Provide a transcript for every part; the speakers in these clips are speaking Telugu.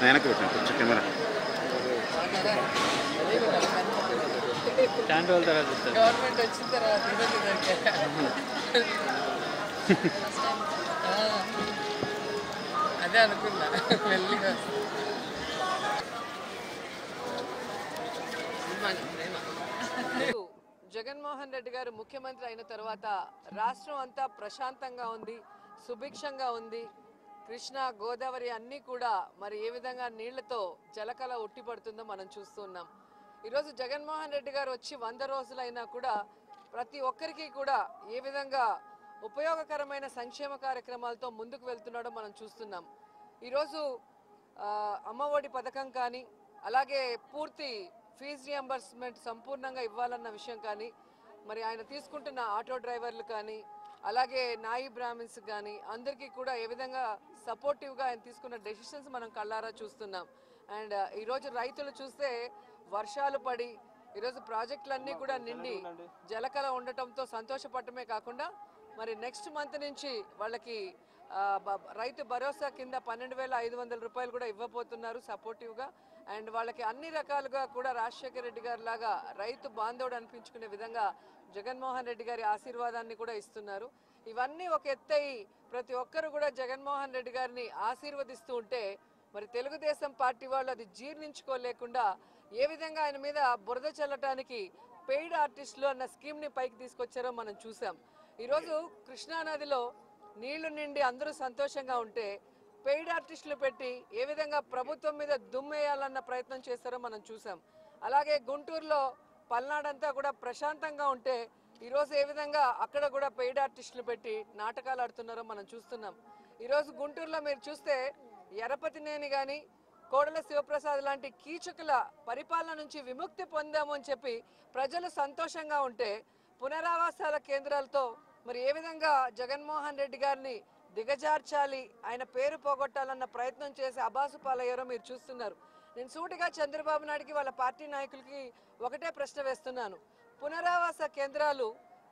వెనక్కి పెట్టాను కొంచెం కెమెరా చాలా రోజుల తర్వాత చూస్తాను గవర్నమెంట్ వచ్చిన తర్వాత ఈరోజు దొరికా. ఆ, అదే అనుకున్నా మెల్లిగా జగన్మోహన్ రెడ్డి గారు ముఖ్యమంత్రి అయిన తర్వాత రాష్ట్రం అంతా ప్రశాంతంగా ఉంది సుభిక్షంగా ఉంది కృష్ణా గోదావరి అన్నీ కూడా మరి ఏ విధంగా నీళ్లతో జలకళ ఉట్టిపడుతుందో మనం చూస్తున్నాం ఈరోజు జగన్మోహన్ రెడ్డి గారు వచ్చి వంద రోజులైనా కూడా ప్రతి ఒక్కరికి కూడా ఏ విధంగా ఉపయోగకరమైన సంక్షేమ కార్యక్రమాలతో ముందుకు వెళ్తున్నాడో మనం చూస్తున్నాం ఈరోజు ఆ, అమ్మఒడి పథకం కానీ అలాగే పూర్తి ఫీజు రియంబర్స్మెంట్ సంపూర్ణంగా ఇవ్వాలన్న విషయం కానీ మరి ఆయన తీసుకుంటున్న ఆటో డ్రైవర్లు కానీ అలాగే నాయి బ్రాహ్మిన్స్ కానీ అందరికీ కూడా ఏ విధంగా సపోర్టివ్గా ఆయన తీసుకున్న డెసిషన్స్ మనం కళ్ళారా చూస్తున్నాం అండ్ ఈరోజు రైతులు చూస్తే వర్షాలు పడి ఈరోజు ప్రాజెక్టులన్నీ కూడా నిండి జలకళ ఉండటంతో సంతోషపడటమే కాకుండా మరి నెక్స్ట్ మంత్ నుంచి వాళ్ళకి ఆ, బ- రైతు భరోసా కింద పన్నెండు వేల ఐదు వందల రూపాయలు కూడా ఇవ్వబోతున్నారు సపోర్టివ్గా అండ్ వాళ్ళకి అన్ని రకాలుగా కూడా రాజశేఖర రెడ్డి గారి లాగా రైతు బాంధవుడు అనిపించుకునే విధంగా జగన్మోహన్ రెడ్డి గారి ఆశీర్వాదాన్ని కూడా ఇస్తున్నారు ఇవన్నీ ఒక ఎత్తయి ప్రతి ఒక్కరు కూడా జగన్మోహన్ రెడ్డి గారిని ఆశీర్వదిస్తూ ఉంటే మరి తెలుగుదేశం పార్టీ వాళ్ళు అది జీర్ణించుకోలేకుండా ఏ విధంగా ఆయన మీద బురద చల్లటానికి పెయిడ్ ఆర్టిస్టులు అన్న స్కీమ్ని పైకి తీసుకొచ్చారో మనం చూసాం ఈరోజు కృష్ణానదిలో నీళ్లు నిండి అందరూ సంతోషంగా ఉంటే పెయిడ్ ఆర్టిస్టులు పెట్టి ఏ విధంగా ప్రభుత్వం మీద దుమ్మేయాలన్న ప్రయత్నం చేస్తారో మనం చూసాం అలాగే గుంటూరులో పల్నాడంతా కూడా ప్రశాంతంగా ఉంటే ఈరోజు ఏ విధంగా అక్కడ కూడా పెయిడ్ ఆర్టిస్టులు పెట్టి నాటకాలు ఆడుతున్నారో మనం చూస్తున్నాం ఈరోజు గుంటూరులో మీరు చూస్తే ఎరపతినేని కానీ కోడల శివప్రసాద్ లాంటి కీచకుల పరిపాలన నుంచి విముక్తి పొందాము అని చెప్పి ప్రజలు సంతోషంగా ఉంటే పునరావాసాల కేంద్రాలతో మరి ఏ విధంగా జగన్మోహన్ రెడ్డి గారిని దిగజార్చాలి ఆయన పేరు పోగొట్టాలన్న ప్రయత్నం చేసి అబాసు పాలయ్యారో మీరు చూస్తున్నారు నేను సూటిగా చంద్రబాబు నాయుడికి వాళ్ళ పార్టీ నాయకులకి ఒకటే ప్రశ్న వేస్తున్నాను పునరావాస కేంద్రాలు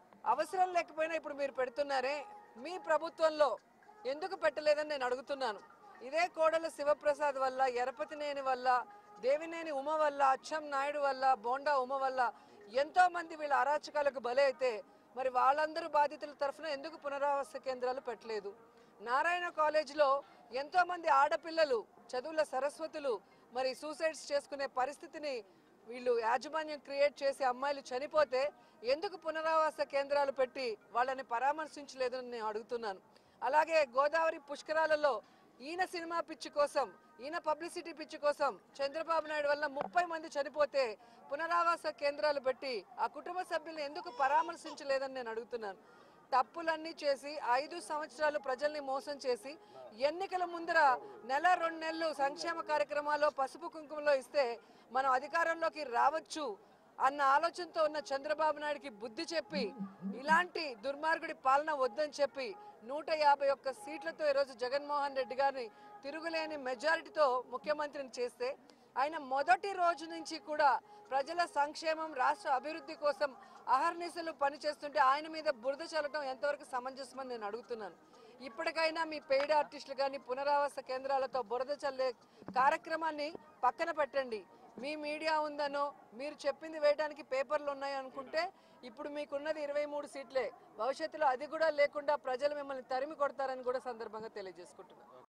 అవసరం లేకపోయినా ఇప్పుడు మీరు పెడుతున్నారే మీ ప్రభుత్వంలో ఎందుకు పెట్టలేదని నేను అడుగుతున్నాను ఇదే కోడల శివప్రసాద్ వల్ల ఎరపతినేని వల్ల దేవినేని ఉమ వల్ల అచ్చం నాయుడు వల్ల బోండా ఉమ వల్ల ఎంతో మంది వీళ్ళ అరాచకాలకు బలి అయితే మరి వాళ్ళందరూ బాధితుల తరఫున ఎందుకు పునరావాస కేంద్రాలు పెట్టలేదు నారాయణ కాలేజీలో ఎంతో మంది ఆడపిల్లలు చదువుల సరస్వతులు మరి సూసైడ్స్ చేసుకునే పరిస్థితిని వీళ్ళు యాజమాన్యం క్రియేట్ చేసి అమ్మాయిలు చనిపోతే ఎందుకు పునరావాస కేంద్రాలు పెట్టి వాళ్ళని పరామర్శించలేదని నేను అడుగుతున్నాను అలాగే గోదావరి పుష్కరాలలో ఈయన సినిమా పిచ్చి కోసం ఈయన పబ్లిసిటీ పిచ్చి కోసం చంద్రబాబు నాయుడు వల్ల ముప్పై మంది చనిపోతే పునరావాస కేంద్రాలు పెట్టి ఆ కుటుంబ సభ్యులను ఎందుకు పరామర్శించలేదని నేను అడుగుతున్నాను తప్పులన్నీ చేసి ఐదు సంవత్సరాలు ప్రజల్ని మోసం చేసి ఎన్నికల ముందర నెల రెండు నెలలు సంక్షేమ కార్యక్రమాల్లో పసుపు కుంకుమలో ఇస్తే మనం అధికారంలోకి రావచ్చు అన్న ఆలోచనతో ఉన్న చంద్రబాబు నాయుడికి బుద్ధి చెప్పి ఇలాంటి దుర్మార్గుడి పాలన వద్దని చెప్పి నూట యాభై ఒక్క సీట్లతో ఈరోజు జగన్మోహన్ రెడ్డి గారిని తిరుగులేని మెజారిటీతో ముఖ్యమంత్రిని చేస్తే ఆయన మొదటి రోజు నుంచి కూడా ప్రజల సంక్షేమం రాష్ట్ర అభివృద్ధి కోసం అహర్నిశలు పనిచేస్తుంటే ఆయన మీద బురద చల్లటం ఎంతవరకు సమంజసమని నేను అడుగుతున్నాను ఇప్పటికైనా మీ పెయిడ్ ఆర్టిస్టులు కానీ పునరావాస కేంద్రాలతో బురద చల్లే కార్యక్రమాన్ని పక్కన పెట్టండి మీ మీడియా ఉందనో మీరు చెప్పింది వేయడానికి పేపర్లు ఉన్నాయనుకుంటే ఇప్పుడు మీకున్నది ఇరవై మూడు సీట్లే భవిష్యత్తులో అది కూడా లేకుండా ప్రజలు మిమ్మల్ని తరిమి కొడతారని కూడా సందర్భంగా తెలియజేసుకుంటున్నాను